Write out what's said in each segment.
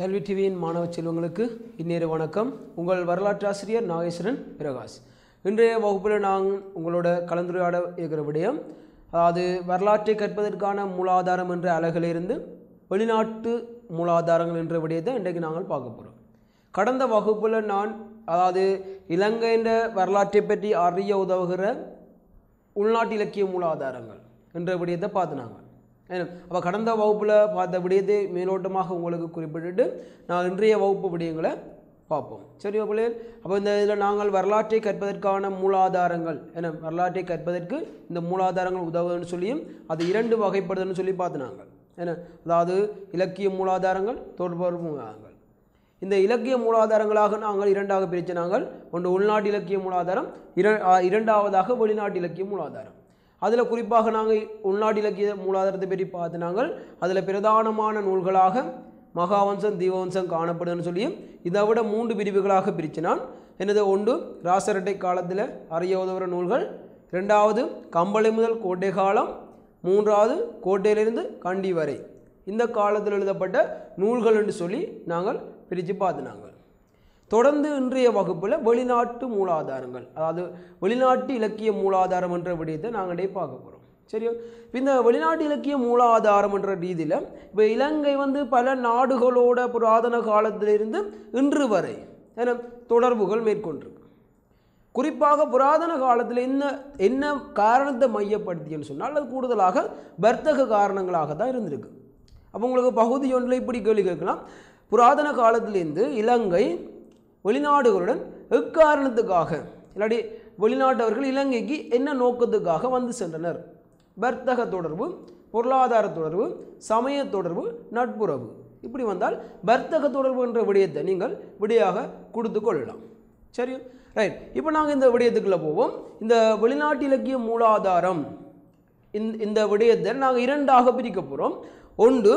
கல்வி டிவியின் மாணவ செல்வங்களுக்கு இந்நேர வணக்கம் உங்கள் வரலாற்று ஆசிரியர் நாகேஸ்வரன் பிரகாஷ் இன்றைய வகுப்பில் நான் உங்களோட கலந்துரையாட இருக்கிற விடயம் அதாவது வரலாற்றை கற்பதற்கான மூலாதாரம் என்ற அலகிலிருந்து வெளிநாட்டு மூலாதாரங்கள் என்ற விடயத்தை இன்றைக்கு நாங்கள் பார்க்க போகிறோம் கடந்த வகுப்பில் நான் அதாவது இலங்கையின் வரலாற்றை பற்றி அறிய உதவுகிற உள்நாட்டு இலக்கிய மூலாதாரங்கள் என்ற விடயத்தை பார்த்து நாங்கள் அப்போ கடந்த வகுப்பில் பார்த்த விடயத்தை மேலோட்டமாக உங்களுக்கு குறிப்பிட்டுட்டு நான் இன்றைய வகுப்பு விடயங்களை பார்ப்போம் சரி பிள்ளைகள் அப்போ இந்த இதில் நாங்கள் வரலாற்றை கற்பதற்கான மூலாதாரங்கள் என வரலாற்றை கற்பதற்கு இந்த மூலாதாரங்கள் உதவுன்னு சொல்லியும் அது இரண்டு வகைப்படுதுன்னு சொல்லி பார்த்து நாங்கள் என்ன அதாவது இலக்கிய மூலாதாரங்கள் தொடர்பு மூலாதாரங்கள் இந்த இலக்கிய மூலாதாரங்களாக நாங்கள் இரண்டாக பிரித்த நாங்கள் ஒன்று உள்நாட்டு இலக்கிய மூலாதாரம் இர ஆ, இரண்டாவதாக வெளிநாட்டு இலக்கிய மூலாதாரம் அதில் குறிப்பாக நாங்கள் உள்நாட்டு இலக்கிய மூலாதாரத்தை பற்றி பார்த்து நாங்கள் அதில் பிரதானமான நூல்களாக மகாவம்சம் தீபவம்சம் காணப்படுதுன்னு சொல்லியும் இதை விட மூன்று பிரிவுகளாக பிரித்து நான் எனது ஒன்று ராசரட்டை காலத்தில் அறிய உதவுற நூல்கள் ரெண்டாவது கம்பளை முதல் கோட்டை காலம் மூன்றாவது கோட்டையிலிருந்து கண்டி வரை இந்த காலத்தில் எழுதப்பட்ட நூல்கள் என்று சொல்லி நாங்கள் பிரித்து பார்த்து நாங்கள் தொடர்ந்து இன்றைய வகுப்பில் வெளிநாட்டு மூலாதாரங்கள் அதாவது வெளிநாட்டு இலக்கிய மூலாதாரம் என்ற விடயத்தை நாங்கள் இடையே பார்க்க போகிறோம் சரியா இப்ப இந்த வெளிநாட்டு இலக்கிய மூலாதாரம் என்ற ரீதியில் இப்போ இலங்கை வந்து பல நாடுகளோட புராதன காலத்திலிருந்து இன்று வரை என தொடர்புகள் மேற்கொண்டிருக்கு குறிப்பாக புராதன காலத்தில் என்ன என்ன காரணத்தை மையப்படுத்தின்னு சொன்னால் அது கூடுதலாக வர்த்தக காரணங்களாக தான் இருந்திருக்கு அப்போ உங்களுக்கு பகுதி ஒன்றில் இப்படி கேள்வி கேட்கலாம் புராதன காலத்திலிருந்து இலங்கை வெளிநாடுகளுடன் எக்காரணத்துக்காக இல்லாட்டி வெளிநாட்டவர்கள் இலங்கைக்கு என்ன நோக்கத்துக்காக வந்து சென்றனர் வர்த்தக தொடர்பு பொருளாதார தொடர்பு சமய தொடர்பு நட்புறவு இப்படி வந்தால் வர்த்தக தொடர்பு என்ற விடயத்தை நீங்கள் விடையாக கொடுத்து கொள்ளலாம் சரி ரைட் இப்போ நாங்கள் இந்த விடயத்துக்குள்ளே போவோம் இந்த வெளிநாட்டு இலக்கிய மூலாதாரம் இந்த இந்த விடயத்தை நாங்கள் இரண்டாக பிரிக்க போகிறோம் ஒன்று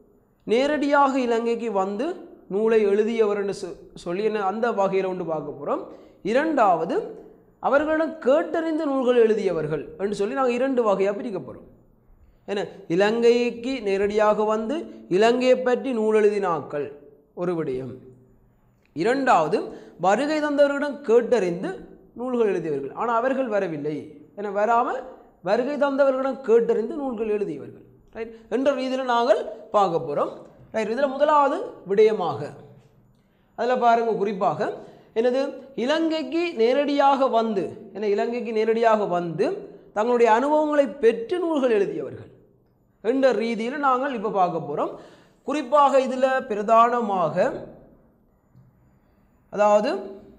நேரடியாக இலங்கைக்கு வந்து நூலை எழுதியவர் என்று சொ- சொல்லி என்ன அந்த வகையில் ஒன்று பார்க்க போகிறோம் இரண்டாவது அவர்களிடம் கேட்டறிந்த நூல்கள் எழுதியவர்கள் என்று சொல்லி நாங்கள் இரண்டு வகையாக பிரிக்க போகிறோம் என்ன இலங்கைக்கு நேரடியாக வந்து இலங்கையை பற்றி நூல் எழுதினாக்கள் ஒரு விடயம் இரண்டாவது வருகை தந்தவர்களிடம் கேட்டறிந்து நூல்கள் எழுதியவர்கள் ஆனால் அவர்கள் வரவில்லை என வராமல் வருகை தந்தவர்களிடம் கேட்டறிந்து நூல்கள் எழுதியவர்கள் ரைட் என்ற ரீதியில் நாங்கள் பார்க்க போகிறோம் ரைட் இதில் முதலாவது விடயமாக அதில் பாருங்க குறிப்பாக எனது இலங்கைக்கு நேரடியாக வந்து என இலங்கைக்கு நேரடியாக வந்து தங்களுடைய அனுபவங்களை பெற்று நூல்கள் எழுதியவர்கள் என்ற ரீதியில் நாங்கள் இப்போ பார்க்க போகிறோம் குறிப்பாக இதில் பிரதானமாக அதாவது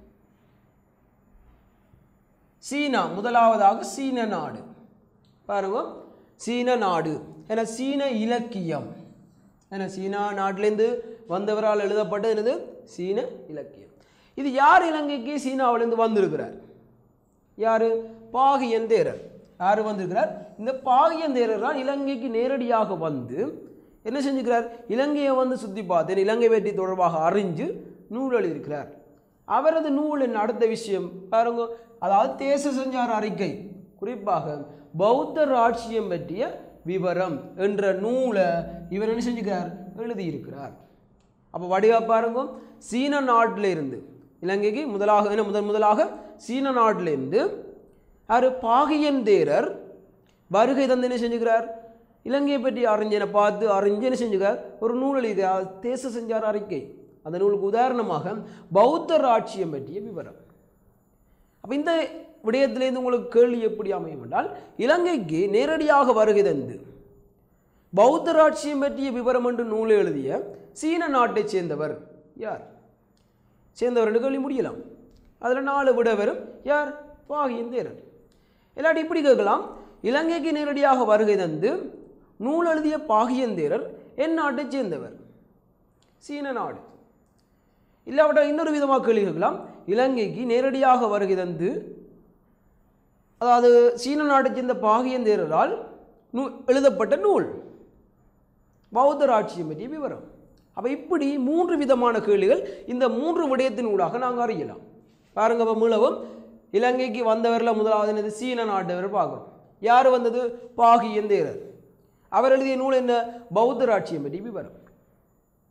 சீனா முதலாவதாக சீன நாடு பாருங்க சீன நாடு என சீன இலக்கியம் என சீனா நாட்டிலேருந்து வந்தவரால் எழுதப்பட்ட என்னது சீன இலக்கியம் இது யார் இலங்கைக்கு சீனாவிலேருந்து வந்திருக்கிறார் யார் பாகியந்தேரர் யார் வந்திருக்கிறார் இந்த பாகியந்தேரர் தான் இலங்கைக்கு நேரடியாக வந்து என்ன செஞ்சுக்கிறார் இலங்கையை வந்து சுற்றி பார்த்து இலங்கை பற்றி தொடர்பாக அறிஞ்சு நூல் எழுதியிருக்கிறார் அவரது நூலின் அடுத்த விஷயம் பாருங்க அதாவது தேச சஞ்சார அறிக்கை குறிப்பாக பௌத்த ராட்சியம் பற்றிய விவரம் என்ற நூலை இவர் என்ன செஞ்சுக்கிறார் எழுதியிருக்கிறார் அப்போ வடிவா பாருங்க சீன நாட்டில் இருந்து இலங்கைக்கு முதலாக என்ன முதன் முதலாக சீன நாட்டில் இருந்து யார் பாகியன் தேரர் வருகை தந்து என்ன செஞ்சுக்கிறார் இலங்கையை பற்றி அறிஞனை பார்த்து அறிஞ்சு என்ன செஞ்சுக்கிறார் ஒரு நூல் எழுதியார் தேச சஞ்சார அறிக்கை அந்த நூலுக்கு உதாரணமாக பௌத்த ராட்சியம் பற்றிய விவரம் அப்போ இந்த விடயத்திலேருந்து உங்களுக்கு கேள்வி எப்படி அமையும் என்றால் இலங்கைக்கு நேரடியாக வருகை தந்து பௌத்த ராட்சியம் பற்றிய விவரம் என்று நூலை எழுதிய சீன நாட்டைச் சேர்ந்தவர் யார் சேர்ந்தவர் என்று கேள்வி முடியலாம் அதில் நாலு விட வரும் யார் பாகியந்தேரர் இல்லாட்டி இப்படி கேட்கலாம் இலங்கைக்கு நேரடியாக வருகை தந்து நூல் எழுதிய பாகியந்தேரர் என் நாட்டைச் சேர்ந்தவர் சீன நாடு இல்லாவிட்ட இன்னொரு விதமாக கேள்வி கேட்கலாம் இலங்கைக்கு நேரடியாக வருகை தந்து அதாவது சீன நாட்டைச் சேர்ந்த பாகியந்தேரரால் நூ எழுதப்பட்ட நூல் பௌத்த ராட்சியம் பற்றிய விவரம் அப்போ இப்படி மூன்று விதமான கேள்விகள் இந்த மூன்று விடயத்தின் ஊடாக நாங்கள் அறியலாம் பாருங்க இப்போ மீளவும் இலங்கைக்கு வந்தவரில் முதலாவது என்னது சீன நாட்டவர் பார்க்குறோம் யார் வந்தது பாகியந்தேரர் அவர் எழுதிய நூல் என்ன பௌத்த ராட்சியம் பற்றிய விவரம்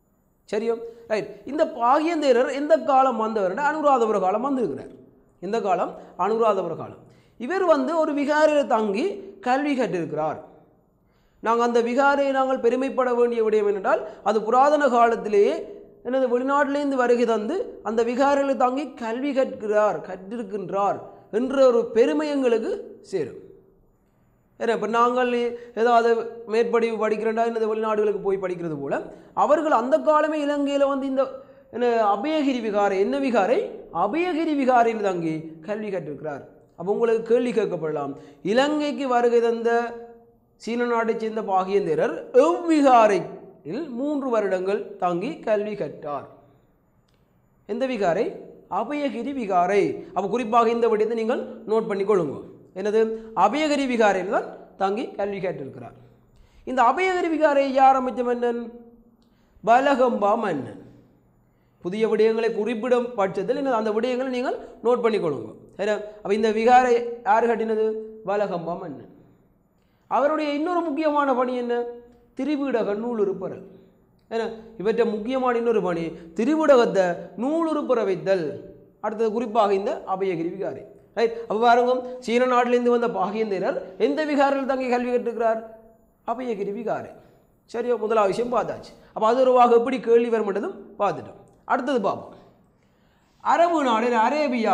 சரியோ ரைட் இந்த பாகியந்தேரர் எந்த காலம் வந்தவர் அனுராதபுர காலம் வந்திருக்கிறார் எந்த காலம் அனுராதபுர காலம் இவர் வந்து ஒரு விகாரையில் தங்கி கல்வி கற்றிருக்கிறார் நாங்கள் அந்த விகாரையை நாங்கள் பெருமைப்பட வேண்டிய விடயம் என்னென்றால் அது புராதன காலத்திலேயே எனது வெளிநாட்டிலேருந்து வருகை தந்து அந்த விகாரையில் தங்கி கல்வி கற்கிறார் கற்றிருக்கின்றார் என்ற ஒரு பெருமை எங்களுக்கு சேரும் ஏன்னா இப்போ நாங்கள் ஏதாவது மேற்படிவு படிக்கிறோண்டா இந்த வெளிநாடுகளுக்கு போய் படிக்கிறது போல அவர்கள் அந்த காலமே இலங்கையில் வந்து இந்த என்ன அபயகிரி விகாரை என்ன விகாரை அபயகிரி விகாரையில் தங்கி கல்வி கற்றிருக்கிறார் அப்போ உங்களுக்கு கேள்வி கேட்கப்படலாம் இலங்கைக்கு வருகை தந்த சீன நாட்டைச் சேர்ந்த பாகியந்திரர் எவ்விகாரையில் மூன்று வருடங்கள் தங்கி கல்வி கற்றார் எந்த விகாரை அபயகிரி விகாரை அப்போ குறிப்பாக இந்த விடயத்தை நீங்கள் நோட் பண்ணிக்கொள்ளுங்க என்னது அபயகிரி விகாரையில் தான் தங்கி கல்வி கேட்டிருக்கிறார் இந்த அபயகிரி விகாரை யார் அமைச்ச மன்னன் பலகம்பா மன்னன் புதிய விடயங்களை குறிப்பிடும் பட்சத்தில் என்ன அந்த விடயங்களை நீங்கள் நோட் பண்ணிக்கொள்ளுங்க ஏன்னா அப்போ இந்த விகாரை யார் கட்டினது பலகம்பா மன்னன் அவருடைய இன்னொரு முக்கியமான பணி என்ன திரிபீடக நூலுறுப்பறல் ஏன்னா இவற்றை முக்கியமான இன்னொரு பணி திரிபுடகத்தை நூலுறுப்புற வைத்தல் அடுத்தது குறிப்பாக இந்த அபயகிரி விகாரை ரைட் அப்போ பாருங்க சீன நாட்டிலிருந்து வந்த பாகியந்திரர் எந்த விகாரில் தங்கி கல்வி கற்றுக்கிறார் அபயகிரி விகாரை சரியோ முதலாவது விஷயம் பார்த்தாச்சு அப்போ அது ஒரு வாக எப்படி கேள்வி வரமாட்டதும் பார்த்துட்டோம் அடுத்தது பார்ப்போம் அரபு நாடு அரேபியா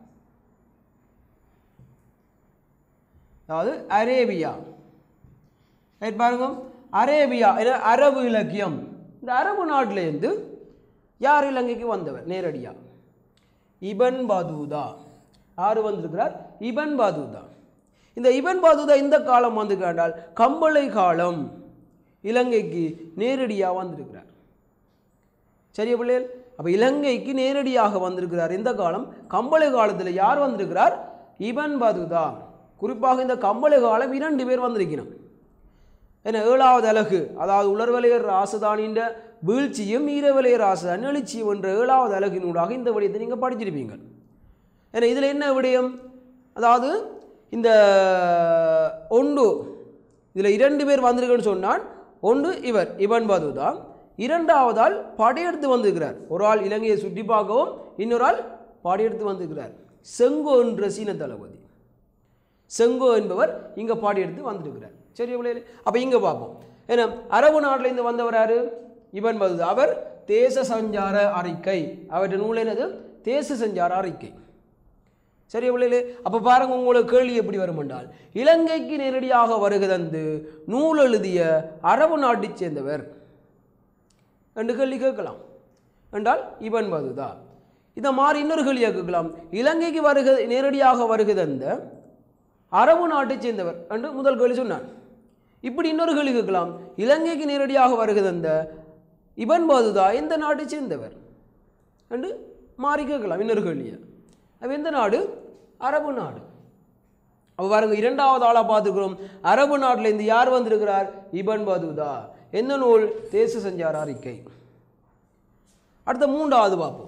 அதாவது அரேபியா ரைட் பாருங்க அரேபியா இது அரபு இலக்கியம் இந்த அரபு நாட்டிலேருந்து யார் இலங்கைக்கு வந்தவர் நேரடியாக இபன் பாதூதா யார் வந்திருக்கிறார் இபன் பாதூதா இந்த இபன் பாதூதா இந்த காலம் வந்து கேட்டால் கம்பளை காலம் இலங்கைக்கு நேரடியாக வந்திருக்கிறார் சரியா பிள்ளைகள் அப்போ இலங்கைக்கு நேரடியாக வந்திருக்கிறார் இந்த காலம் கம்பளை காலத்தில் யார் வந்திருக்கிறார் இபன் பாதுதா குறிப்பாக இந்த கம்பளை காலம் இரண்டு பேர் வந்திருக்கணும் என்ன ஏழாவது அலகு அதாவது உலர்வலையர் ராசதானின்ற வீழ்ச்சியும் ஈரவலையர் ராசதானி எழுச்சியும் என்ற ஏழாவது அலகினூடாக இந்த விடயத்தை நீங்கள் படிச்சிருப்பீங்க ஏன்னா இதில் என்ன விடயம் அதாவது இந்த ஒன்று இதில் இரண்டு பேர் வந்திருக்குன்னு சொன்னால் ஒன்று இவர் இவன் பாதுதா இரண்டாவது ஆள் படையெடுத்து வந்திருக்கிறார் ஒரு ஆள் இலங்கையை சுற்றி பார்க்கவும் இன்னொரு ஆள் படையெடுத்து வந்திருக்கிறார் செங்கோ என்ற சீன தளபதி செங்கோ என்பவர் இங்கே பாடியெடுத்து வந்திருக்கிறார் சரி பிள்ளைகளே அப்போ இங்கே பார்ப்போம் ஏன்னா அரபு நாட்டிலேருந்து வந்தவர் யாரு இவன் பது அவர் தேச சஞ்சார அறிக்கை அவருடைய நூல் என்னது தேச சஞ்சார அறிக்கை சரி பிள்ளைகளே அப்போ பாருங்க உங்களுக்கு கேள்வி எப்படி வரும் என்றால் இலங்கைக்கு நேரடியாக வருகை தந்து நூல் எழுதிய அரபு நாட்டைச் சேர்ந்தவர் என்று கேள்வி கேட்கலாம் என்றால் இவன் மதுதா இதை மாறி இன்னொரு கேள்வியாக கேட்கலாம் இலங்கைக்கு வருக நேரடியாக வருகை தந்த அரபு நாட்டைச் சேர்ந்தவர் என்று முதல் கேள்வி சொன்னான் இப்படி இன்னொரு கேள்வி கேட்கலாம் இலங்கைக்கு நேரடியாக வருகை தந்த இபன் பாதுதா எந்த நாட்டைச் சேர்ந்தவர் என்று மாறி கேட்கலாம் இன்னொரு கேள்வியை அப்ப எந்த நாடு அரபு நாடு அப்போ பாருங்க இரண்டாவது ஆளாக பார்த்துக்கிறோம் அரபு நாட்டிலேருந்து யார் வந்திருக்கிறார் இபன் பதுதா எந்த நூல் தேச சஞ்சார அறிக்கை அடுத்த மூன்றாவது பார்ப்போம்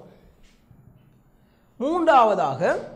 மூன்றாவதாக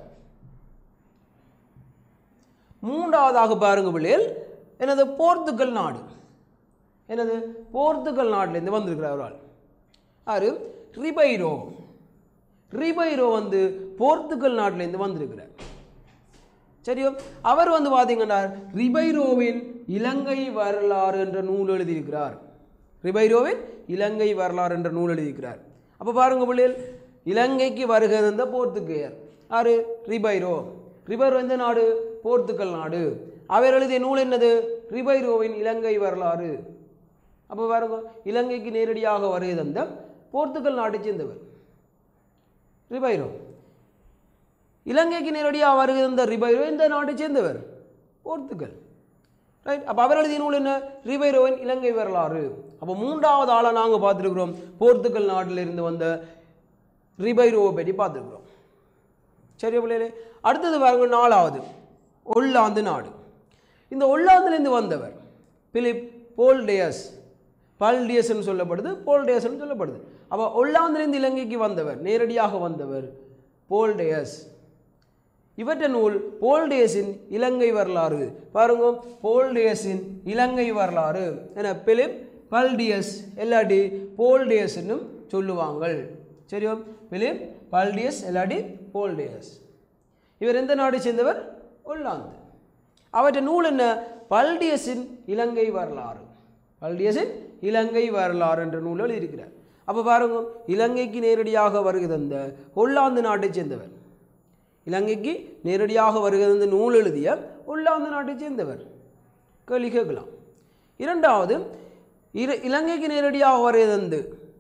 மூன்றாவதாக பாருங்க பிள்ளைகள் எனது போர்த்துகல் நாடு எனது போர்த்துகல் நாட்டிலேருந்து வந்திருக்கிறார் ஒரு ஆள் யாரு ரிபைரோ ரிபைரோ வந்து போர்த்துகல் நாட்டிலேருந்து வந்திருக்கிறார் சரியோ அவர் வந்து பார்த்தீங்கன்னா ரிபைரோவின் இலங்கை வரலாறு என்ற நூல் எழுதியிருக்கிறார் ரிபைரோவின் இலங்கை வரலாறு என்ற நூல் எழுதியிருக்கிறார் அப்போ பாருங்க பிள்ளைகள் இலங்கைக்கு வருகை தந்த போர்த்துகேயர் யாரு ரிபைரோ ரிபைரோ எந்த நாடு போர்த்துகல் நாடு அவர் எழுதிய நூல் என்னது ரிபைரோவின் இலங்கை வரலாறு அப்போ பாருங்க இலங்கைக்கு நேரடியாக வருகை தந்த போர்த்துகல் நாட்டைச் சேர்ந்தவர் ரிபைரோ இலங்கைக்கு நேரடியாக வருகை தந்த ரிபைரோ இந்த நாட்டைச் சேர்ந்தவர் போர்த்துகல் ரைட் அப்போ அவர் எழுதிய நூல் என்ன ரிபைரோவின் இலங்கை வரலாறு அப்போ மூன்றாவது ஆளாக நாங்கள் பார்த்துருக்குறோம் போர்த்துகல் நாட்டில் இருந்து வந்த ரிபைரோவை பற்றி பார்த்துருக்குறோம் சரி பிள்ளைகளே அடுத்தது பாருங்க நாலாவது ஒல்லாந்து நாடு இந்த ஒல்லாந்துலேருந்து வந்தவர் பிலிப் போல்டேயஸ் பல்டியஸ்ன்னு சொல்லப்படுது போல்டேயஸ்ன்னு சொல்லப்படுது அப்போ ஒல்லாந்துலேருந்து இலங்கைக்கு வந்தவர் நேரடியாக வந்தவர் போல்டேயஸ் இவற்ற நூல் போல்டேஸின் இலங்கை வரலாறு பாருங்க போல்டேஸின் இலங்கை வரலாறு என பிலிப் பல்டியஸ் இல்லாட்டி போல்டேஸ்னும் சொல்லுவாங்கள் சரியோ பிலிப் பல்டியஸ் இல்லாட்டி போல்டியஸ் இவர் எந்த நாடு சேர்ந்தவர் ஒல்லாந்து அவற்றை நூல் என்ன பல்டியஸின் இலங்கை வரலாறு பல்டியஸின் இலங்கை வரலாறு என்ற நூலில் இருக்கிறார் அப்போ பாருங்க இலங்கைக்கு நேரடியாக வருகை தந்த ஒல்லாந்து நாட்டைச் சேர்ந்தவர் இலங்கைக்கு நேரடியாக வருகை தந்த நூல் எழுதிய ஒல்லாந்து நாட்டைச் சேர்ந்தவர் கேள்வி கேட்கலாம் இரண்டாவது இரு இலங்கைக்கு நேரடியாக வருகை தந்து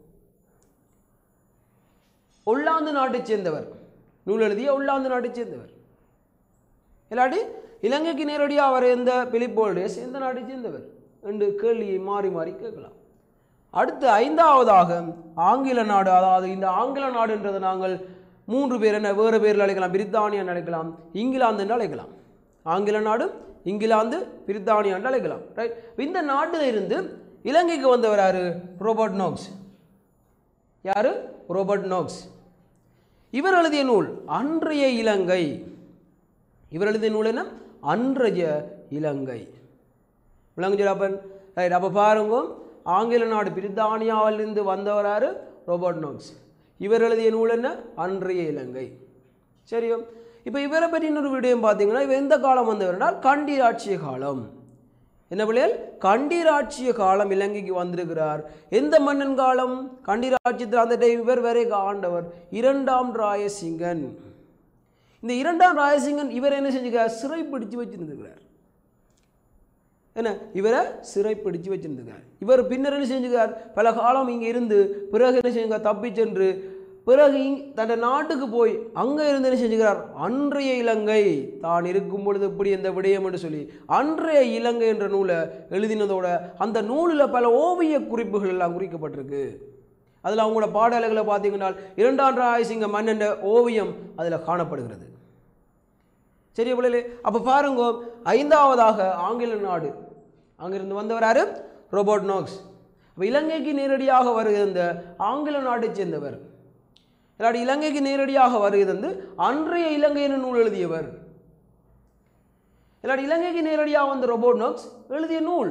ஒல்லாந்து நாட்டைச் சேர்ந்தவர் நூல் எழுதிய ஒல்லாந்து நாட்டைச் சேர்ந்தவர் இல்லாட்டி இலங்கைக்கு நேரடியாக வர எந்த பிலிப்போல்டேஸ் எந்த நாட்டை சேர்ந்தவர் என்று கேள்வியை மாறி மாறி கேட்கலாம் அடுத்து ஐந்தாவதாக ஆங்கில நாடு அதாவது இந்த ஆங்கில நாடுன்றதை நாங்கள் மூன்று பேர் என்ன வேறு பேரில் அழைக்கலாம் பிரித்தானியா அழைக்கலாம் இங்கிலாந்து என்று அழைக்கலாம் ஆங்கில நாடு இங்கிலாந்து பிரித்தானியா என்று அழைக்கலாம் ரைட் இந்த நாட்டில் இருந்து இலங்கைக்கு வந்தவர் யாரு ரோபர்ட் நோக்ஸ் யாரு ரோபர்ட் நோக்ஸ் இவர் எழுதிய நூல் அன்றைய இலங்கை இவர் எழுதிய நூல் என்ன அன்றைய இலங்கை விளங்குஜாப்பன் ரைட் அப்போ பாருங்க ஆங்கில நாடு பிரித்தானியாவிலிருந்து வந்தவராரு ரோபர்ட் நோக்ஸ் இவர் எழுதிய நூல் என்ன அன்றைய இலங்கை சரியோ இப்போ இவரை பற்றி இன்னொரு விடயம் பார்த்தீங்கன்னா இவர் எந்த காலம் வந்தவர்னால் கண்டிராட்சிய காலம் என்ன பிள்ளைகள் கண்டிராட்சிய காலம் இலங்கைக்கு வந்திருக்கிறார் எந்த மன்னன் காலம் கண்டிராட்சியத்தில் அந்த டைம் இவர் வரை ஆண்டவர் இரண்டாம் ராயசிங்கன் இந்த இரண்டாம் ராயசிங்கன் இவர் என்ன செஞ்சுக்கிறார் சிறை பிடிச்சு வச்சிருந்துக்கிறார் என்ன இவரை சிறை பிடிச்சு வச்சிருந்துக்கிறார் இவர் பின்னர் என்ன செஞ்சுக்கிறார் பல காலம் இங்கே இருந்து பிறகு என்ன செஞ்சுக்கிறார் தப்பி சென்று பிறகு இங் தன் நாட்டுக்கு போய் அங்கே இருந்து என்ன செஞ்சுக்கிறார் அன்றைய இலங்கை தான் இருக்கும் பொழுது இப்படி இந்த விடயம் என்று சொல்லி அன்றைய இலங்கை என்ற நூலை எழுதினதோட அந்த நூலில் பல ஓவிய குறிப்புகள் எல்லாம் குறிக்கப்பட்டிருக்கு அதில் அவங்களோட பாடல்களை பார்த்தீங்கன்னா இரண்டாம் ராயசிங்க மன்னன் ஓவியம் அதில் காணப்படுகிறது சரி பிள்ளைகளே அப்போ பாருங்க ஐந்தாவதாக ஆங்கில நாடு அங்கிருந்து வந்தவர் யாரு ரோபோட் நோக்ஸ் அப்போ இலங்கைக்கு நேரடியாக வருகிற ஆங்கில நாட்டைச் சேர்ந்தவர் இல்லாட்டி இலங்கைக்கு நேரடியாக வருகிறது அன்றைய இலங்கை என நூல் எழுதியவர் இல்லாட்டி இலங்கைக்கு நேரடியாக வந்த ரோபோட் நோக்ஸ் எழுதிய நூல்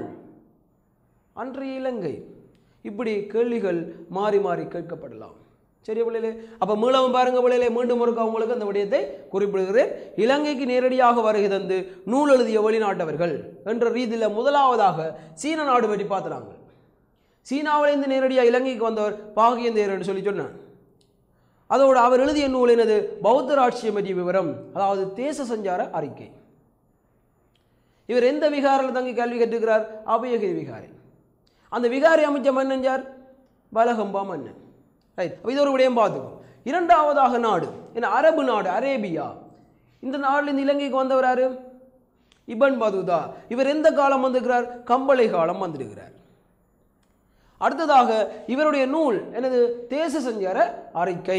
அன்றைய இலங்கை இப்படி கேள்விகள் மாறி மாறி கேட்கப்படலாம் சரி பிள்ளைகளே அப்போ மீளவும் பாருங்க பிள்ளைகளே மீண்டும் ஒருக்க உங்களுக்கு அந்த விடயத்தை குறிப்பிடுகிறேன் இலங்கைக்கு நேரடியாக வருகை தந்து நூல் எழுதிய வெளிநாட்டவர்கள் என்ற ரீதியில் முதலாவதாக சீன நாடு பற்றி பார்த்துறாங்க சீனாவிலிருந்து நேரடியாக இலங்கைக்கு வந்தவர் பாகியந்தேர் என்று சொல்லி சொன்னான் அதோடு அவர் எழுதிய நூல் என்னது பௌத்த ராட்சியம் பற்றிய விவரம் அதாவது தேச சஞ்சார அறிக்கை இவர் எந்த விகாரில் தங்கி கல்வி கற்றுக்கிறார் அபயகிரி விகாரி அந்த விகாரி அமைச்ச மன்னன் யார் பலகம்பா மன்னன் ரைட் இது ஒரு விடயம் பார்த்துக்கோம் இரண்டாவதாக நாடு என்ன அரபு நாடு அரேபியா இந்த நாட்டிலிருந்து இலங்கைக்கு வந்தவர் யாரு இபன் பதுதா இவர் எந்த காலம் வந்திருக்கிறார் கம்பளை காலம் வந்திருக்கிறார் அடுத்ததாக இவருடைய நூல் எனது தேச சஞ்சார அறிக்கை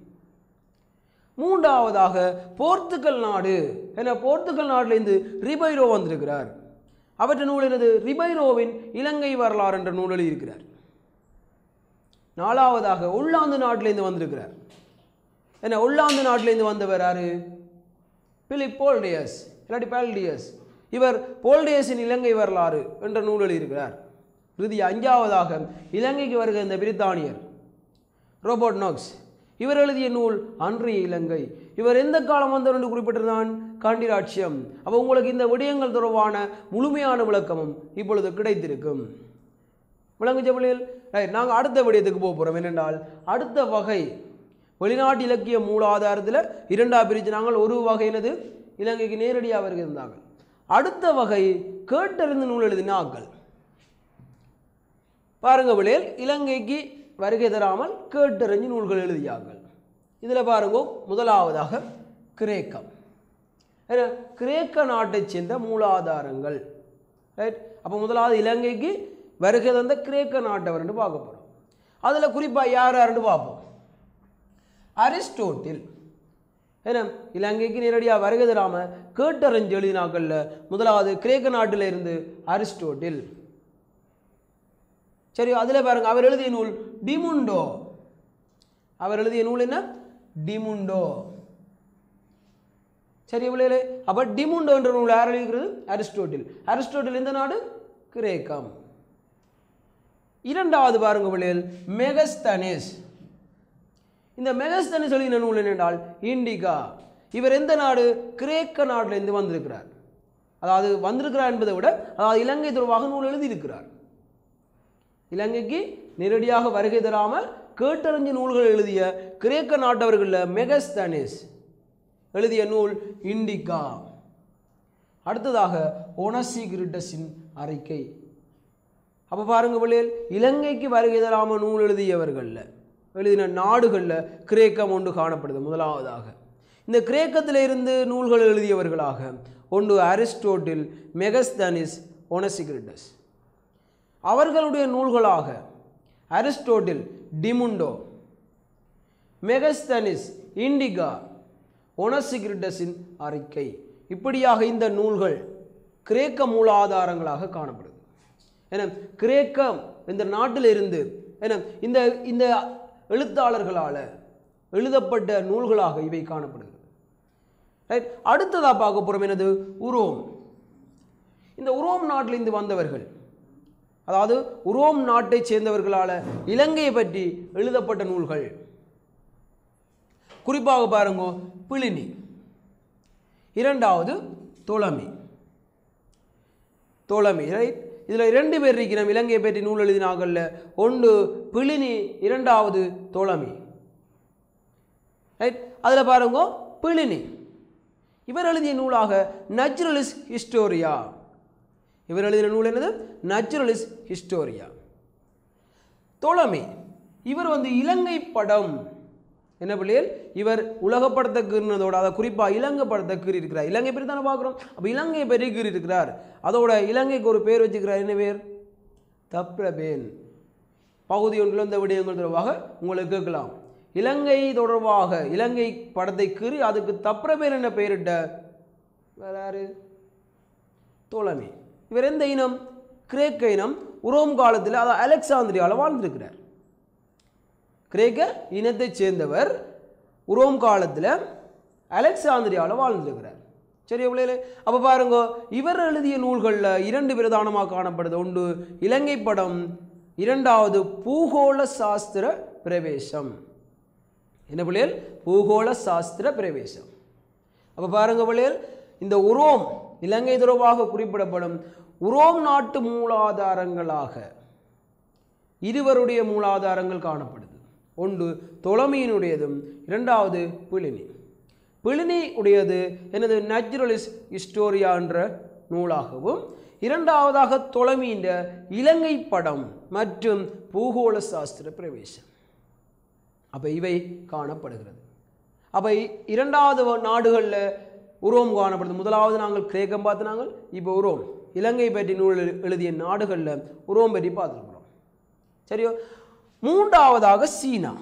மூன்றாவதாக போர்த்துகல் நாடு என போர்த்துகல் நாட்டிலிருந்து ரிபைரோ வந்திருக்கிறார் அவற்றை நூல் எனது ரிபைரோவின் இலங்கை வரலாறு என்ற நூல் எழுதியிருக்கிறார் நாலாவதாக உள்ளாந்து நாட்டிலேருந்து வந்திருக்கிறார் என்ன உள்ளாந்து நாட்டிலேருந்து வந்தவர் யாரு பிலிப் போல்டியஸ் இல்லாட்டி பால்டியஸ் இவர் போல்டியஸின் இலங்கை வரலாறு என்ற நூல் எழுதியிருக்கிறார் இறுதி அஞ்சாவதாக இலங்கைக்கு வருகிற இந்த பிரித்தானியர் ரோபோட் நாக்ஸ் இவர் எழுதிய நூல் அன்றைய இலங்கை இவர் எந்த காலம் வந்தவர் என்று குறிப்பிட்டிருந்தான் காண்டிராட்சியம் அப்போ உங்களுக்கு இந்த விடயங்கள் தொடர்பான முழுமையான விளக்கமும் இப்பொழுது கிடைத்திருக்கும் விளங்கு ஜபலியல் ரைட் நாங்கள் அடுத்த விடயத்துக்கு போக போகிறோம் என்னென்றால் அடுத்த வகை வெளிநாட்டு இலக்கிய மூலாதாரத்தில் இரண்டா பிரித்து நாங்கள் ஒரு வகையினது இலங்கைக்கு நேரடியாக வருகிறாங்க அடுத்த வகை கேட்டறிந்து நூல் எழுதின ஆக்கள் பாருங்க விளையல் இலங்கைக்கு வருகை தராமல் கேட்டறிஞ்சு நூல்கள் எழுதியார்கள் இதில் பாருங்க முதலாவதாக கிரேக்கம் ஏன்னா, கிரேக்க நாட்டைச் சேர்ந்த மூலாதாரங்கள் ரைட் அப்போ முதலாவது இலங்கைக்கு வருகை தந்த கிரேக்க நாட்டவர்னு பார்க்க போகிறோம் அதில் குறிப்பாக யார் யாருன்னு பார்ப்போம் அரிஸ்டோட்டில் ஏன்னா இலங்கைக்கு நேரடியாக வருகை தராமல் கேட்டறிஞ்சு எழுதினாக்கள்ல முதலாவது கிரேக்க நாட்டில் இருந்து அரிஸ்டோட்டில் சரி அதில் பாருங்க அவர் எழுதிய நூல் டிமுண்டோ அவர் எழுதிய நூல் என்ன டிமுண்டோ சரி பிள்ளைகளே அப்போ டிமுண்டோ என்ற நூல் யார் எழுதிக்கிறது அரிஸ்டோட்டில் அரிஸ்டோட்டில் எந்த நாடு கிரேக்கம் இரண்டாவது பாருங்க பிள்ளைகள் மெகஸ்தனிஸ் இந்த மெகஸ்தனிஸ் எழுதின நூல் என்னென்றால் இண்டிகா இவர் எந்த நாடு கிரேக்க நாட்டிலிருந்து வந்திருக்கிறார் அதாவது வந்திருக்கிறார் என்பதை விட அதாவது இலங்கை தொடர்பாக நூல் எழுதியிருக்கிறார் இலங்கைக்கு நேரடியாக வருகை தராமல் கேட்டறிஞ்ச நூல்கள் எழுதிய கிரேக்க நாட்டவர்களில் மெகஸ்தனிஸ் எழுதிய நூல் இண்டிகா அடுத்ததாக ஒனசிகிரிட்டஸின் அறிக்கை அப்போ பாருங்க பிள்ளைகள் இலங்கைக்கு வருகை தராமல் நூல் எழுதியவர்களில் எழுதின நாடுகளில் கிரேக்கம் ஒன்று காணப்படுது முதலாவதாக இந்த கிரேக்கத்தில் இருந்து நூல்கள் எழுதியவர்களாக ஒன்று அரிஸ்டோட்டில் மெகஸ்தனிஸ் ஒனசிகிரிட்டஸ் அவர்களுடைய நூல்களாக அரிஸ்டோட்டில் டிமுண்டோ மெகஸ்தனிஸ் இண்டிகா ஒனசிகிரிட்டஸின் அறிக்கை இப்படியாக இந்த நூல்கள் கிரேக்க மூலாதாரங்களாக காணப்படுது என கிரேக்கம் இந்த நாட்டிலிருந்து என இந்த இந்த எழுத்தாளர்களால் எழுதப்பட்ட நூல்களாக இவை காணப்படுகிறது ரைட் அடுத்ததாக பார்க்க போகிறோம் என்னது உரோம் இந்த உரோம் நாட்டிலிருந்து வந்தவர்கள் அதாவது உரோம் நாட்டைச் சேர்ந்தவர்களால் இலங்கையை பற்றி எழுதப்பட்ட நூல்கள் குறிப்பாக பாருங்க பிளினி இரண்டாவது தொலமி தொலமி ரைட் இதில் இரண்டு பேர் இருக்கிறோம் இலங்கையை பற்றி நூல் எழுதினாங்கல்ல ஒன்று பிளினி இரண்டாவது தொலமி ரைட் அதில் பாருங்க பிளினி இவர் எழுதிய நூலாக நச்சுரலிஸ் ஹிஸ்டோரியா இவர் எழுதின நூல் என்னது நச்சுரலிஸ் ஹிஸ்டோரியா தோழமை இவர் வந்து இலங்கை படம் என்ன பிள்ளைகள் இவர் உலக படத்தை கீறினதோட அதை குறிப்பாக இலங்கை படத்தை கீறி இருக்கிறார் இலங்கை பற்றி தானே பார்க்குறோம் அப்போ இலங்கை பெரிய கீறி இருக்கிறார் அதோட இலங்கைக்கு ஒரு பேர் வச்சுக்கிறார் என்ன பேர் தப்ரபேன் பகுதி ஒன்றில் இந்த விடயங்கள் தொடர்பாக உங்களுக்கு கேட்கலாம் இலங்கை தொடர்பாக இலங்கை படத்தை கீறி அதுக்கு தப்ரபேன் என்ன பெயரிட்ட வேற யாரு தோழமை இவர் எந்த இனம் கிரேக்க இனம் உரோம் காலத்தில் அதாவது அலெக்சாந்திரியாவில் வாழ்ந்திருக்கிறார் கிரேக்க இனத்தைச் சேர்ந்தவர் உரோம் காலத்தில் அலெக்சாந்திரியாவில் வாழ்ந்திருக்கிறார் சரி பிள்ளைகளே அப்போ பாருங்க இவர் எழுதிய நூல்களில் இரண்டு பிரதானமாக காணப்படுது ஒன்று இலங்கை படம் இரண்டாவது பூகோள சாஸ்திர பிரவேசம் என்ன பிள்ளைகள் பூகோள சாஸ்திர பிரவேசம் அப்போ பாருங்க பிள்ளைகள் இந்த உரோம் இலங்கை தொடர்பாக குறிப்பிடப்படும் உரோம் நாட்டு மூலாதாரங்களாக இருவருடைய மூலாதாரங்கள் காணப்படுது ஒன்று தொலமியினுடையதும் இரண்டாவது பிளினி பிளினி உடையது எனது நேச்சுரலிஸ் ஹிஸ்டோரியா என்ற நூலாகவும் இரண்டாவதாக தொலமியின் இலங்கை படம் மற்றும் பூகோள சாஸ்திர பிரவேசம் அப்போ இவை காணப்படுகிறது அப்போ இரண்டாவது நாடுகளில் உரோம் காணப்படுது முதலாவது நாங்கள் கிரேக்கம் பார்த்து நாங்கள் இப்போ உரோம் இலங்கை பற்றி நூல் எழு- எழுதிய நாடுகளில் உரோம் பற்றி பார்த்துருக்குறோம் சரியோ மூன்றாவதாக சீனா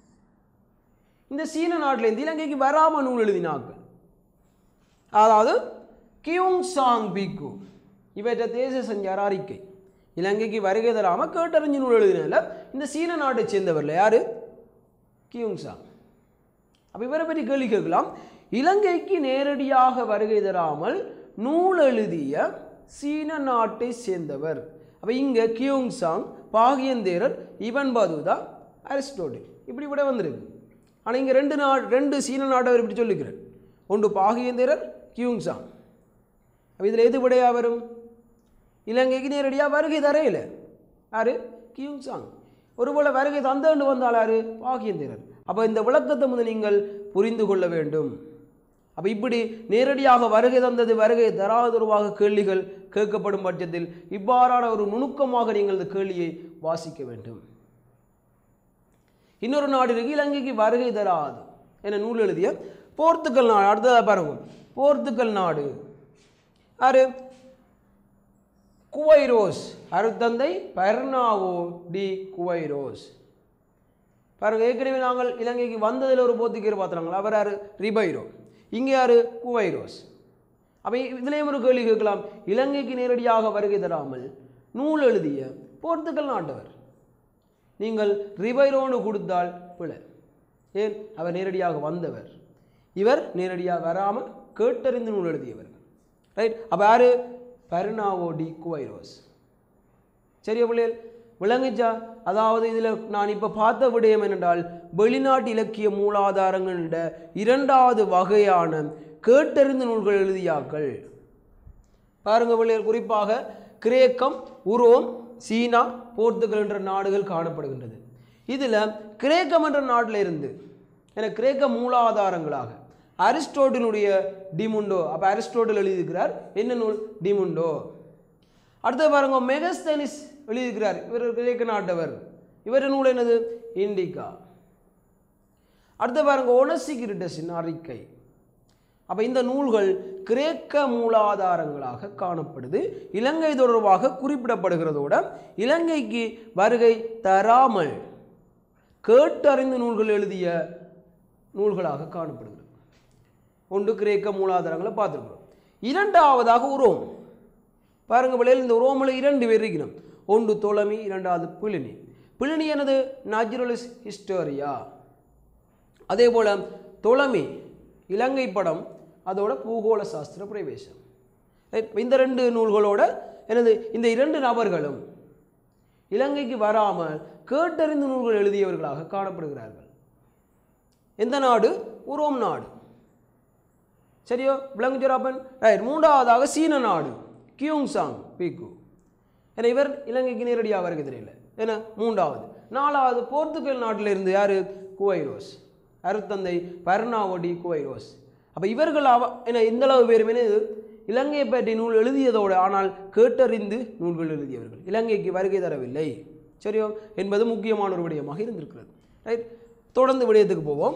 இந்த சீன நாட்டிலேருந்து இலங்கைக்கு வராம நூல் எழுதினார்கள் அதாவது கியூங் சாங் பிக்கு இவற்றை தேச சஞ்சார அறிக்கை இலங்கைக்கு வருகை தராமல் கேட்டறிஞ்சு நூல் எழுதினால இந்த சீன நாட்டை சேர்ந்தவர்ல யாரு கியூங் சாங் அப்போ இவரை பற்றி கேள்வி கேட்கலாம் இலங்கைக்கு நேரடியாக வருகை தராமல் நூல் எழுதிய சீன நாட்டை சேர்ந்தவர் அப்போ இங்கே கியூங் சாங் பாகியந்தேரர் இவன் பதுதா அரிஸ்டோட்டில் இப்படி விட வந்திருக்கு ஆனால் இங்கே ரெண்டு நா ரெண்டு சீன நாட்டவர் இப்படி சொல்லிக்கிறேன் ஒன்று பாகியந்தேரர் கியூங் சாங் அப்போ இதில் எது விடையா வரும் இலங்கைக்கு நேரடியாக வருகை தரையில் யாரு கியூங் சாங் ஒருவேளை வருகை தந்தாண்டு வந்தால் யாரு பாகியந்திரர் அப்போ இந்த விளக்கத்தை முதல் நீங்கள் புரிந்து கொள்ள வேண்டும் அப்போ இப்படி நேரடியாக வருகை தந்தது வருகை தராதொருவாக கேள்விகள் கேட்கப்படும் பட்சத்தில் இவ்வாறான ஒரு நுணுக்கமாக நீங்கள் இந்த கேள்வியை வாசிக்க வேண்டும் இன்னொரு நாடு இருக்கு இலங்கைக்கு வருகை தராது என நூல் எழுதிய போர்த்துக்கல் நாடு அடுத்ததாக பாருங்க போர்த்துக்கல் நாடு யாரு குவைரோஸ் அருத்தந்தை பெர்னாவோ டி குவைரோஸ் பாருங்க ஏற்கனவே நாங்கள் இலங்கைக்கு வந்ததில் ஒரு போர்த்துகீர் பார்த்துறாங்களா அவர் யாரு ரிபைரோ இங்கே யாரு குவைரோஸ் அப்போ இதுலேயும் ஒரு கேள்வி கேட்கலாம் இலங்கைக்கு நேரடியாக வருகை தராமல் நூல் எழுதிய போர்த்துக்கல் நாட்டவர் நீங்கள் ரிபைரோன்னு கொடுத்தால் பிழை ஏன் அவர் நேரடியாக வந்தவர் இவர் நேரடியாக வராமல் கேட்டறிந்து நூல் எழுதியவர் ரைட் அப்போ யாரு பெர்னாவோ டி குவைரோஸ் சரியா பிள்ளைகள் விளங்குச்சா அதாவது இதில் நான் இப்போ பார்த்த விடயம் என்னென்றால் வெளிநாட்டு இலக்கிய மூலாதாரங்கள இரண்டாவது வகையான கேட்டறிந்த நூல்கள் எழுதியாக்கள் பாருங்க பிள்ளைகள் குறிப்பாக கிரேக்கம் உரோம் சீனா போர்த்துகல் என்ற நாடுகள் காணப்படுகின்றது இதில் கிரேக்கம் என்ற நாட்டில் இருந்து என கிரேக்க மூலாதாரங்களாக அரிஸ்டோட்டிலுடைய டிமுண்டோ அப்போ அரிஸ்டோட்டில் எழுதியிருக்கிறார் என்ன நூல் டிமுண்டோ அடுத்து பாருங்க மெகஸ்தனிஸ் எழுதியிருக்கிறார் இவர் கிரேக்க நாட்டவர் இவர் நூல் என்னது இண்டிகா அடுத்து பாருங்க ஒனசிகிரிட்டஸின் அறிக்கை அப்போ இந்த நூல்கள் கிரேக்க மூலாதாரங்களாக காணப்படுது இலங்கை தொடர்பாக குறிப்பிடப்படுகிறதோட இலங்கைக்கு வருகை தராமல் கேட்டறிந்த நூல்கள் எழுதிய நூல்களாக காணப்படுகிறது ஒன்று கிரேக்க மூலாதாரங்களை பார்த்துருக்குறோம் இரண்டாவதாக உரோம் பாருங்க பிள்ளைகள் இந்த உரோமில் இரண்டு பேர் இருக்கணும் ஒன்று தொலமி இரண்டாவது பிளினி பிளினி எனது நேச்சுரலிஸ் ஹிஸ்டோரியா அதே போல் தொலமி இலங்கை படம் அதோட பூகோள சாஸ்திர பிரவேசம் Right? இந்த ரெண்டு நூல்களோட எனது இந்த இரண்டு நபர்களும் இலங்கைக்கு வராமல் கேட்டறிந்த நூல்கள் எழுதியவர்களாக காணப்படுகிறார்கள் எந்த நாடு உரோம் நாடு சரியோ விளங்குச்சராப்பன் ரைட் மூன்றாவதாக சீன நாடு கியூங்சாங் பீக்கு ஏன்னா இவர் இலங்கைக்கு நேரடியாக வருகை தெரியல ஏன்னா மூன்றாவது நாலாவது போர்த்துகல் நாட்டில் இருந்து யார் குவைரோஸ் அருத்தந்தை பர்னாவடி குவைரோஸ் அப்போ இவர்கள் அவ என்ன இந்த அளவு பேருமே இது இலங்கையை பற்றி நூல் எழுதியதோடு ஆனால் கேட்டறிந்து நூல்கள் எழுதியவர்கள் இலங்கைக்கு வருகை தரவில்லை சரியோ என்பது முக்கியமான ஒரு விடயமாக இருந்திருக்கிறது ரைட் தொடர்ந்து விடயத்துக்கு போவோம்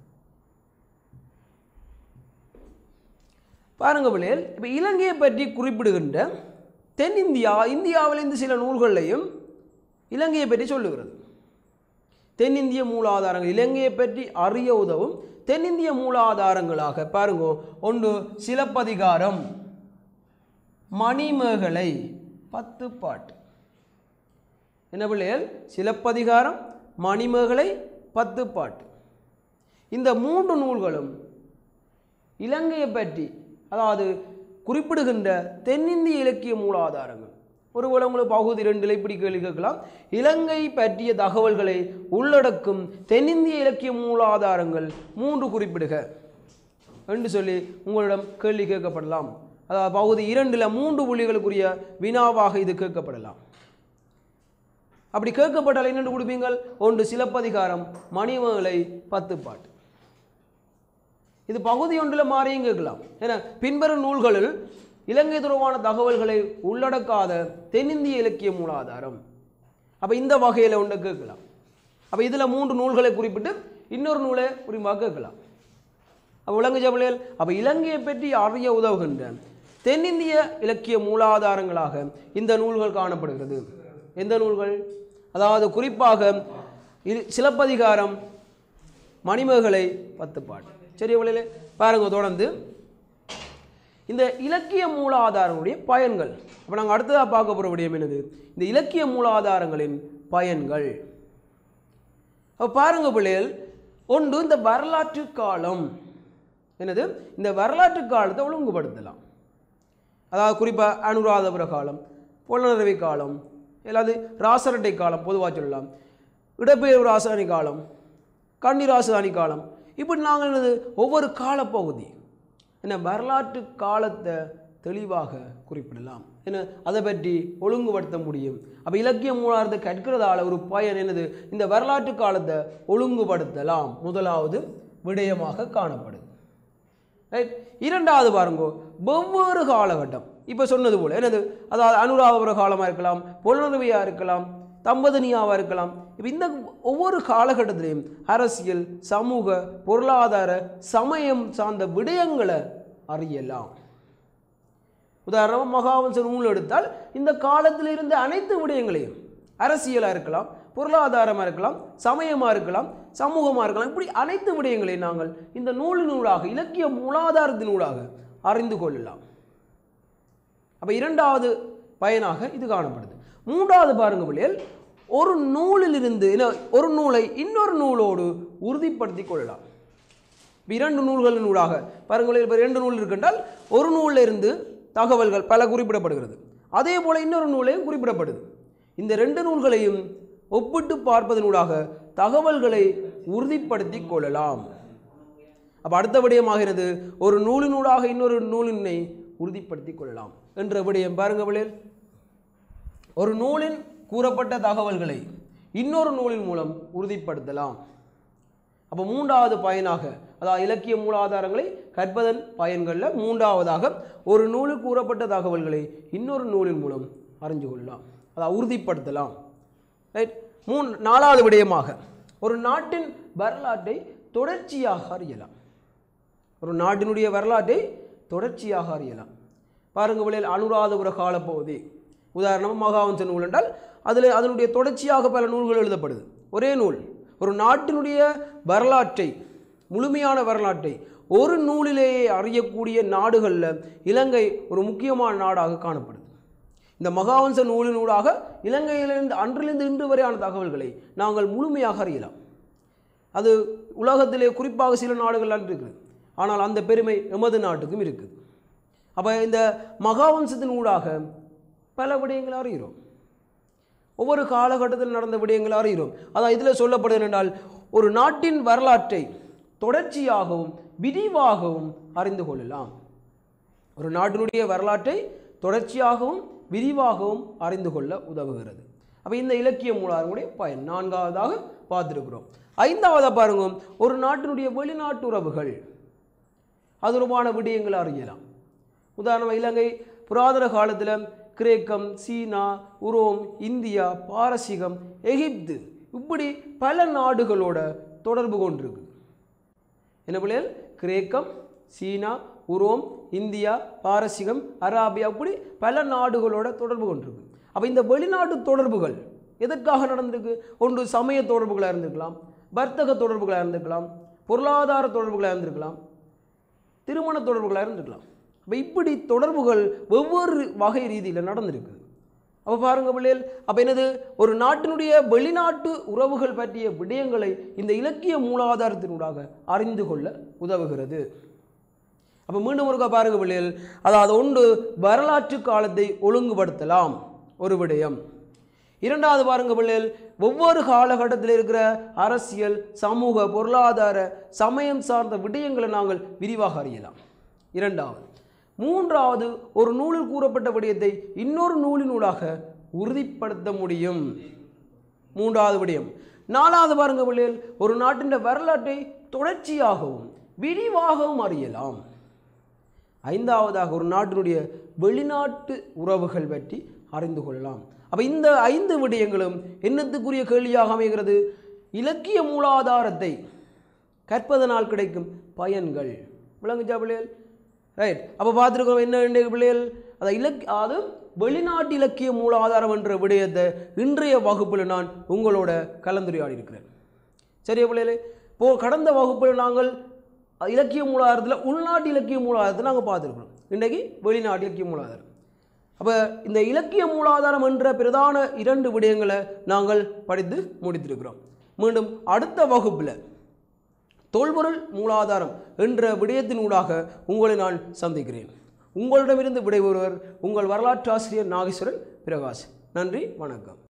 பாருங்க பிள்ளைகள் இப்போ இலங்கையை பற்றி குறிப்பிடுகின்ற தென்னிந்தியா இந்தியாவிலிருந்து சில நூல்களையும் இலங்கையை பற்றி சொல்லுகிறது தென்னிந்திய மூலாதாரங்கள் இலங்கையை பற்றி அறிய உதவும் தென்னிந்திய மூலாதாரங்களாக பாருங்க ஒன்று சிலப்பதிகாரம் மணிமேகலை பத்து பாட்டு என்ன பிள்ளைகள் சிலப்பதிகாரம் மணிமேகலை பத்து பாட்டு இந்த மூன்று நூல்களும் இலங்கையை பற்றி அதாவது குறிப்பிடுகின்ற தென்னிந்திய இலக்கிய மூலாதாரங்கள் ஒருவேளை உங்களுக்கு பகுதி ரெண்டில் இப்படி கேள்வி கேட்கலாம் இலங்கை பற்றிய தகவல்களை உள்ளடக்கும் தென்னிந்திய இலக்கிய மூலாதாரங்கள் மூன்று குறிப்பிடுக என்று சொல்லி உங்களிடம் கேள்வி கேட்கப்படலாம் அதாவது பகுதி இரண்டில் மூன்று புள்ளிகளுக்குரிய வினாவாக இது கேட்கப்படலாம் அப்படி கேட்கப்பட்டால் என்னென்று கொடுப்பீங்கள் ஒன்று சிலப்பதிகாரம் மணிமேகலை பத்து பாட்டு இது பகுதி ஒன்றில் மாறியும் கேட்கலாம் ஏன்னா பின்வரும் நூல்களில் இலங்கை தொடர்பான தகவல்களை உள்ளடக்காத தென்னிந்திய இலக்கிய மூலாதாரம் அப்போ இந்த வகையில் ஒன்று கேட்கலாம் அப்போ இதில் மூன்று நூல்களை குறிப்பிட்டு இன்னொரு நூலை குறிப்பாக கேட்கலாம் அப்போ விலங்கு ஜபலியல் அப்போ இலங்கையை பற்றி அறிய உதவுகின்ற தென்னிந்திய இலக்கிய மூலாதாரங்களாக இந்த நூல்கள் காணப்படுகிறது எந்த நூல்கள் அதாவது குறிப்பாக இரு- சிலப்பதிகாரம் மணிமேகலை பத்து பாட்டு சரி இவ்வளவு பாருங்க தொடர்ந்து இந்த இலக்கிய மூலாதாரங்களுடைய பயன்கள் அப்போ நாங்கள் அடுத்ததாக பார்க்க போகிற விடயம் என்னது இந்த இலக்கிய மூலாதாரங்களின் பயன்கள் அப்போ பாருங்க பிள்ளைகள் ஒன்று இந்த வரலாற்று காலம் என்னது இந்த வரலாற்று காலத்தை ஒழுங்குபடுத்தலாம் அதாவது குறிப்பாக அனுராதபுர காலம் பொலனரவி காலம் இல்லாது ராசரட்டை காலம் பொதுவாக சொல்லலாம் இடப்பெயர்வு ராசதானி காலம் கன்னி ராசதானி காலம் இப்படி நாங்கள் என்னது ஒவ்வொரு காலப்பகுதி என்ன வரலாற்று காலத்தை தெளிவாக குறிப்பிடலாம் என்ன அதை பற்றி ஒழுங்குபடுத்த முடியும் அப்போ இலக்கிய மூலாரத்தை கற்கிறதால ஒரு பயன் என்னது இந்த வரலாற்று காலத்தை ஒழுங்குபடுத்தலாம் முதலாவது விடயமாக காணப்படுது ரைட் இரண்டாவது பாருங்க வெவ்வேறு காலகட்டம் இப்போ சொன்னது போல என்னது அதாவது அனுராதபுர காலமாக இருக்கலாம் பொருளுறவியாக இருக்கலாம் தம்பதனியாவாக இருக்கலாம் இப்போ இந்த ஒவ்வொரு காலகட்டத்திலையும் அரசியல் சமூக பொருளாதார சமயம் சார்ந்த விடயங்களை அறியலாம் உதாரணமாக மகாவம்ச நூல் எடுத்தால் இந்த காலத்தில் இருந்த அனைத்து விடயங்களையும் அரசியலாக இருக்கலாம் பொருளாதாரமாக இருக்கலாம் சமயமாக இருக்கலாம் சமூகமாக இருக்கலாம் இப்படி அனைத்து விடயங்களையும் நாங்கள் இந்த நூலின் நூலாக இலக்கிய மூலாதாரத்தின் நூலாக அறிந்து கொள்ளலாம் அப்போ இரண்டாவது பயனாக இது காணப்படுது மூன்றாவது பாருங்க பிள்ளைகள் ஒரு நூலிலிருந்து என்ன, ஒரு நூலை இன்னொரு நூலோடு உறுதிப்படுத்தி கொள்ளலாம் இப்ப இரண்டு நூல்களின் நூலாக பாருங்கள் இப்போ ரெண்டு நூல் இருக்கின்றால் ஒரு நூலில் இருந்து தகவல்கள் பல குறிப்பிடப்படுகிறது அதே போல் இன்னொரு நூலையும் குறிப்பிடப்படுது இந்த ரெண்டு நூல்களையும் ஒப்பிட்டு பார்ப்பதனூடாக தகவல்களை உறுதிப்படுத்திக் கொள்ளலாம் அப்போ அடுத்த விடயமாகிறது ஒரு நூலினூடாக இன்னொரு நூலினை உறுதிப்படுத்திக் கொள்ளலாம் என்ற விடயம் பாருங்க விளையல் ஒரு நூலின் கூறப்பட்ட தகவல்களை இன்னொரு நூலின் மூலம் உறுதிப்படுத்தலாம் அப்போ மூன்றாவது பயனாக அதாவது இலக்கிய மூலாதாரங்களை கற்பதன் பயன்களில் மூன்றாவதாக ஒரு நூலில் கூறப்பட்ட தகவல்களை இன்னொரு நூலின் மூலம் அறிஞ்சு கொள்ளலாம் அதாவது உறுதிப்படுத்தலாம் ரைட் மூன் நாலாவது விடயமாக ஒரு நாட்டின் வரலாற்றை தொடர்ச்சியாக அறியலாம் ஒரு நாட்டினுடைய வரலாற்றை தொடர்ச்சியாக அறியலாம் பாருங்க விளையில் அனுராதபுர காலப்பகுதி உதாரணமாக மகாவம்ச நூல் என்றால் அதில் அதனுடைய தொடர்ச்சியாக பல நூல்கள் எழுதப்படுது ஒரே நூல் ஒரு நாட்டினுடைய வரலாற்றை முழுமையான வரலாற்றை ஒரு நூலிலேயே அறியக்கூடிய நாடுகளில் இலங்கை ஒரு முக்கியமான நாடாக காணப்படுது இந்த மகாவம்ச நூலினூடாக இலங்கையிலிருந்து அன்றிலிருந்து இன்று வரையான தகவல்களை நாங்கள் முழுமையாக அறியலாம் அது உலகத்திலே குறிப்பாக சில நாடுகள்லாம் இருக்குது ஆனால் அந்த பெருமை எமது நாட்டுக்கும் இருக்குது அப்போ இந்த மகாவம்சத்தின் ஊடாக பல விடயங்களை அறிகிறோம் ஒவ்வொரு காலகட்டத்தில் நடந்த விடயங்களை அறிகிறோம் அதான் இதில் சொல்லப்படுது என்றால் ஒரு நாட்டின் வரலாற்றை தொடர்ச்சியாகவும் விரிவாகவும் அறிந்து கொள்ளலாம் ஒரு நாட்டினுடைய வரலாற்றை தொடர்ச்சியாகவும் விரிவாகவும் அறிந்து கொள்ள உதவுகிறது அப்போ இந்த இலக்கிய மூலாருடைய பயன் நான்காவதாக பார்த்துருக்கிறோம் ஐந்தாவதாக பாருங்க ஒரு நாட்டினுடைய வெளிநாட்டு உறவுகள் அது தொடர்பான விடயங்களை அறியலாம் உதாரணமாக இலங்கை புராதன காலத்தில் கிரேக்கம் சீனா உரோம் இந்தியா பாரசீகம் எகிப்து இப்படி பல நாடுகளோட தொடர்பு கொண்டிருக்கு என்ன பிள்ளைகள் கிரேக்கம் சீனா உரோம் இந்தியா பாரசீகம் அராபியா இப்படி பல நாடுகளோட தொடர்பு கொண்டிருக்கு அப்போ இந்த வெளிநாட்டு தொடர்புகள் எதற்காக நடந்திருக்கு ஒன்று சமய தொடர்புகளாக இருந்திருக்கலாம் வர்த்தக தொடர்புகளாக இருந்திருக்கலாம் பொருளாதார தொடர்புகளாக இருந்திருக்கலாம் திருமண தொடர்புகளாக இருந்திருக்கலாம் அப்போ இப்படி தொடர்புகள் ஒவ்வொரு வகை ரீதியில் நடந்திருக்கு அப்போ பாருங்க பிள்ளைகள் அப்போ என்னது ஒரு நாட்டினுடைய வெளிநாட்டு உறவுகள் பற்றிய விடயங்களை இந்த இலக்கிய மூலாதாரத்தினூடாக அறிந்து கொள்ள உதவுகிறது அப்போ மீண்டும் ஒருக்கா பாருங்க பிள்ளைகள் அதாவது ஒன்று வரலாற்று காலத்தை ஒழுங்குபடுத்தலாம் ஒரு விடயம் இரண்டாவது பாருங்க பிள்ளைகள் ஒவ்வொரு காலகட்டத்தில் இருக்கிற அரசியல் சமூக பொருளாதார சமயம் சார்ந்த விடயங்களை நாங்கள் விரிவாக அறியலாம் இரண்டாவது மூன்றாவது ஒரு நூலில் கூறப்பட்ட விடயத்தை இன்னொரு நூலினூடாக உறுதிப்படுத்த முடியும் மூன்றாவது விடயம் நாலாவது பாருங்க பிள்ளைகள் ஒரு நாட்டின் வரலாற்றை தொடர்ச்சியாகவும் விரிவாகவும் அறியலாம் ஐந்தாவதாக ஒரு நாட்டினுடைய வெளிநாட்டு உறவுகள் பற்றி அறிந்து கொள்ளலாம் அப்போ இந்த ஐந்து விடயங்களும் என்னத்துக்குரிய கேள்வியாக அமைகிறது இலக்கிய மூலாதாரத்தை கற்பதனால் கிடைக்கும் பயன்கள் விளங்குச்சா பிள்ளைகள் ரைட் அப்போ பார்த்துருக்கோம் என்ன என்ன பிள்ளைகள் அதை இலக் அது வெளிநாட்டு இலக்கிய மூலாதாரம் என்ற விடயத்தை இன்றைய வகுப்பில் நான் உங்களோட கலந்துரையாடி இருக்கிறேன் சரியா பிள்ளைகளே போ கடந்த வகுப்பில் நாங்கள் இலக்கிய மூலாதாரத்தில் உள்நாட்டு இலக்கிய மூலாதாரத்தை நாங்கள் பார்த்துருக்கிறோம் இன்றைக்கு வெளிநாட்டு இலக்கிய மூலாதாரம் அப்போ இந்த இலக்கிய மூலாதாரம் என்ற பிரதான இரண்டு விடயங்களை நாங்கள் படித்து முடித்திருக்கிறோம் மீண்டும் அடுத்த வகுப்பில் தொல்பொருள் மூலாதாரம் என்ற விடயத்தினூடாக உங்களை நான் சந்திக்கிறேன் உங்களிடமிருந்து விடைபெறுவர் உங்கள் வரலாற்று ஆசிரியர் நாகேஸ்வரன் பிரகாஷ் நன்றி வணக்கம்